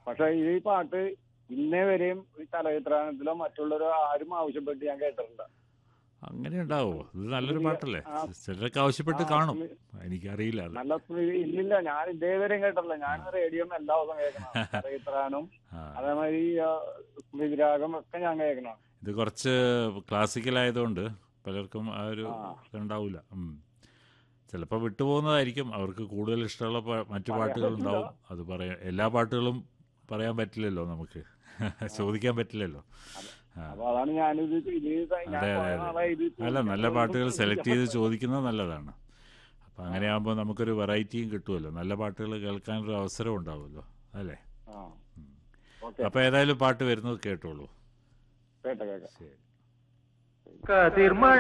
പക്ഷെ ഈ പാട്ട് ഇന്നേ വരെയും ഈ ചലച്ചിത്രാനത്തിലോ മറ്റുള്ളവരോ ആരും ആവശ്യപ്പെട്ട് ഞാൻ കേട്ടിട്ടുണ്ട് അങ്ങനെ ഉണ്ടാവോ ഇത് നല്ലൊരു പാട്ടല്ലേ ആ. ചിലരൊക്കെ ആവശ്യപ്പെട്ട് ആ, കാണും സ്മി- എനിക്കറിയില്ല അത് നല്ല സ്മൃതി ഇല്ലില്ല ഞാൻ ഇതേവരെയും കേട്ടില്ല ഞാൻ റേഡിയോ എല്ലാ ദിവസവും കേൾക്കണം ചലച്ചിത്രാനും ആ. അതേമാതിരി ആ, സ്മൃതിരാഗം ഒക്കെ ഞാൻ കേൾക്കണം ഇത് കുറച്ച് ക്ലാസിക്കൽ ആയതുകൊണ്ട് പലർക്കും ആ ഒരു ആ. ഇതുണ്ടാവില്ല ചിലപ്പോൾ വിട്ടുപോകുന്നതായിരിക്കും അവർക്ക് കൂടുതൽ ഇഷ്ടമുള്ള പ- മറ്റു പറയാൻ പാട്ടുകൾ പറ്റില്ല. ഉണ്ടാവും അത് പറയാം എല്ലാ പാട്ടുകളും പറയാൻ പറ്റില്ലല്ലോ നമുക്ക് ചോദിക്കാൻ പറ്റില്ലല്ലോ ആ. അപ്പൊ അതാണ് ഞാനിത് ഇത് ഞാൻ അതെ, കുറെ അതെ, നാളായി ഇത് അല്ല നല്ല പാട്ടുകൾ സെലക്ട് ചെയ്ത് ചോദിക്കുന്നത് നല്ലതാണ് അപ്പം അങ്ങനെയാകുമ്പോൾ നമുക്കൊരു വെറൈറ്റിയും കിട്ടുമല്ലോ നല്ല പാട്ടുകൾ കേൾക്കാനൊരു അവസരം ഉണ്ടാവുമല്ലോ അല്ലേ ആ ഓക്കെ അപ്പോൾ ഏതായാലും പാട്ട് വരുന്നത് കേട്ടോളൂ കേട്ടോ കേട്ടോ ശരി കതിർമ